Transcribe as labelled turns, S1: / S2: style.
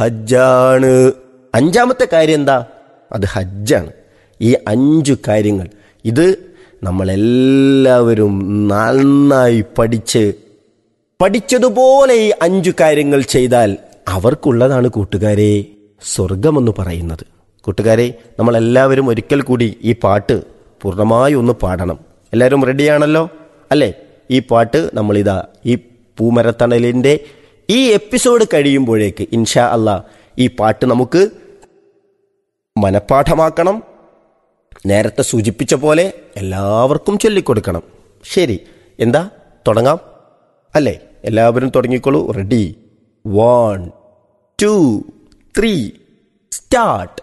S1: ഹജ്ജാണ് അഞ്ചാമത്തെ കാര്യം എന്താ അത് ഹജ്ജാണ് ഈ അഞ്ചു കാര്യങ്ങൾ ഇത് നമ്മളെല്ലാവരും നന്നായി പഠിച്ച് പഠിച്ചതുപോലെ ഈ അഞ്ചു കാര്യങ്ങൾ ചെയ്താൽ അവർക്കുള്ളതാണ് കൂട്ടുകാരെ സ്വർഗമെന്ന് പറയുന്നത് കൂട്ടുകാരെ നമ്മളെല്ലാവരും ഒരിക്കൽ കൂടി ഈ പാട്ട് പൂർണ്ണമായി ഒന്ന് പാടണം എല്ലാവരും റെഡിയാണല്ലോ അല്ലേ ഈ പാട്ട് നമ്മളിതാ ഈ പൂമരത്തണലിൻ്റെ ഈ എപ്പിസോഡ് കഴിയുമ്പോഴേക്ക് ഇൻഷാ അല്ലാ ഈ പാട്ട് നമുക്ക് മനഃപ്പാഠമാക്കണം നേരത്തെ സൂചിപ്പിച്ച പോലെ എല്ലാവർക്കും ചൊല്ലിക്കൊടുക്കണം ശരി എന്താ തുടങ്ങാം അല്ലേ എല്ലാവരും തുടങ്ങിക്കോളൂ ready one two three start